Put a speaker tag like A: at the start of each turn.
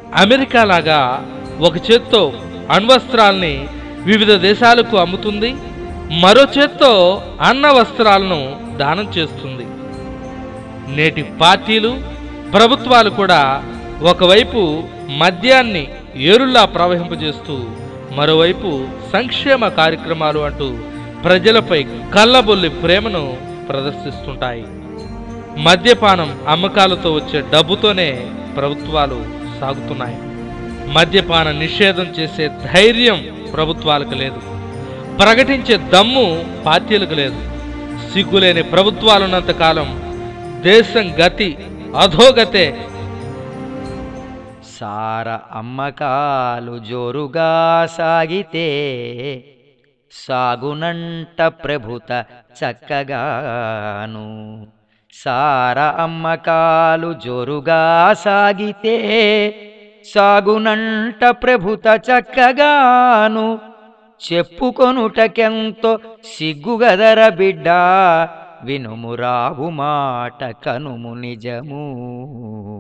A: America లాగా ఒక చేత్తో అణ్వస్త్రాల్ని వివిధ దేశాలకు అమ్ముతుంది మరో చేత్తో అన్న వస్త్రాలను దానం చేస్తుంది నేటి పార్టీలు ప్రభుత్వాలు కూడా ఒకవైపు మద్యాన్ని ఏరుల్లా ప్రవహింపజేస్తూ మరోవైపు సంక్షేమ కార్యక్రమాలు అంటూ ప్రజలపై కళ్ళబొల్లి ప్రేమను ప్రదర్శిస్తుంటాయి మద్యపానం అమ్మకాలతో వచ్చే డబ్బుతోనే ప్రభుత్వాలు సాగుతున్నాయి మద్యపాన నిషేధం చేసే ధైర్యం ప్రభుత్వాలకు లేదు ప్రకటించే దమ్ము పార్టీలకు లేదు సిగ్గులేని ప్రభుత్వాలున్నంతకాలం దేశం గతి అధోగతే
B: సార అమ్మకాలు జోరుగా సాగితే సాగునంట ప్రభుత చక్కగాను సార అమ్మకాలు జోరుగా సాగితే సాగునంట ప్రభుత చక్కగాను చెప్పుకొనుటకెంతో సిగ్గుగదర బిడ్డ వినుము రావు మాట కనుము నిజము